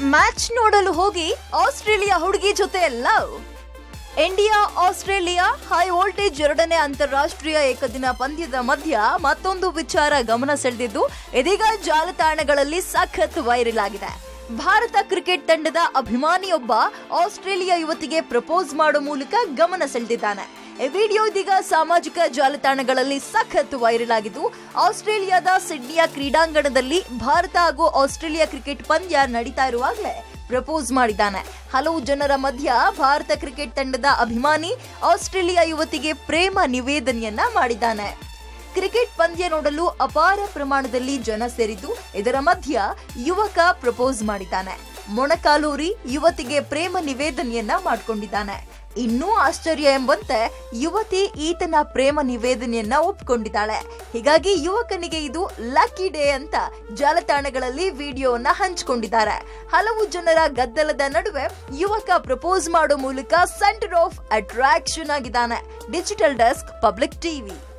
match ನೋಡಲು ಹೋಗಿ Australia ಹುಡುಗಿ ಜೊತೆ love India Australia high voltage ಎರಡನೇ ಅಂತಾರಾಷ್ಟ್ರೀಯ ಏಕದಿನ ಪಂದ್ಯದ ಮಧ್ಯ ಮತ್ತೊಂದು ವಿಚಾರ ಗಮನ ಸೆಳೆದಿದ್ದು ಇದೀಗ ಜಾಲತಾಣಗಳಲ್ಲಿ ಸಖತ್ ವೈರಲ್ ಆಗಿದೆ ಭಾರತ ಕ್ರಿಕೆಟ್ ತಂಡದ ಅಭಿಮಾನಿಯೊಬ್ಬ ಆಸ್ಟ್ರೇಲಿಯಾ ಯುವತಿಗೆ ಪ್ರಪೋಸ್ ಮಾಡೋ ಮೂಲಕ ಗಮನ ಸೆಳೆದಿದ್ದಾನೆ ಈ ವಿಡಿಯೋ ಇದೀಗ ಸಾಮಾಜಿಕ ಜಾಲತಾಣಗಳಲ್ಲಿ ಸಖತ್ ವೈರಲ್ ಆಗಿದ್ದು ಆಸ್ಟ್ರೇಲಿಯಾದ ಸಿಡ್ನಿಯ ಕ್ರೀಡಾಂಗಣದಲ್ಲಿ ಭಾರತ ಹಾಗೂ ಆಸ್ಟ್ರೇಲಿಯಾ ಕ್ರಿಕೆಟ್ ಪಂದ್ಯ ನಡೀತಾ ಇರುವಾಗಲೇ ಪ್ರಪೋಸ್ ಮಾಡಿದ್ದಾನೆ ಹಲವು ಜನರ ಮಧ್ಯ ಭಾರತ ಕ್ರಿಕೆಟ್ ತಂಡದ ಅಭಿಮಾನಿ ಆಸ್ಟ್ರೇಲಿಯಾ ಯುವತಿಗೆ ಪ್ರೇಮ ನಿವೇದನೆಯನ್ನ ಮಾಡಿದ್ದಾನೆ ಕ್ರಿಕೆಟ್ ಪಂದ್ಯ ನೋಡಲು ಅಪಾರ ಪ್ರಮಾಣದಲ್ಲಿ ಜನ ಸೇರಿದ್ದು ಇದರ ಮಧ್ಯ ಯುವಕ ಪ್ರಪೋಸ್ ಮಾಡಿದ್ದಾನೆ ಮೊಣಕಾಲೂರಿ ಯುವತಿಗೆ ಪ್ರೇಮ ನಿವೇದನೆಯನ್ನ ಮಾಡಿಕೊಂಡಿದ್ದಾನೆ ಇನ್ನೂ ಆಶ್ಚರ್ಯ ಎಂಬಂತೆ ಯುವತಿ ಈತನ ಪ್ರೇಮ ನಿವೇದನೆಯನ್ನ ಒಪ್ಕೊಂಡಿದ್ದಾಳೆ ಹೀಗಾಗಿ ಯುವಕನಿಗೆ ಇದು ಲಕ್ಕಿ ಡೇ ಅಂತ ಜಾಲತಾಣಗಳಲ್ಲಿ ವಿಡಿಯೋವನ್ನ ಹಂಚಿಕೊಂಡಿದ್ದಾರೆ ಹಲವು ಜನರ ಗದ್ದಲದ ನಡುವೆ ಯುವಕ ಪ್ರಪೋಸ್ ಮಾಡೋ ಮೂಲಕ ಸೆಂಟರ್ ಆಫ್ ಅಟ್ರಾಕ್ಷನ್ ಆಗಿದ್ದಾನೆ ಡಿಜಿಟಲ್ ಡೆಸ್ಕ್ ಪಬ್ಲಿಕ್ ಟಿವಿ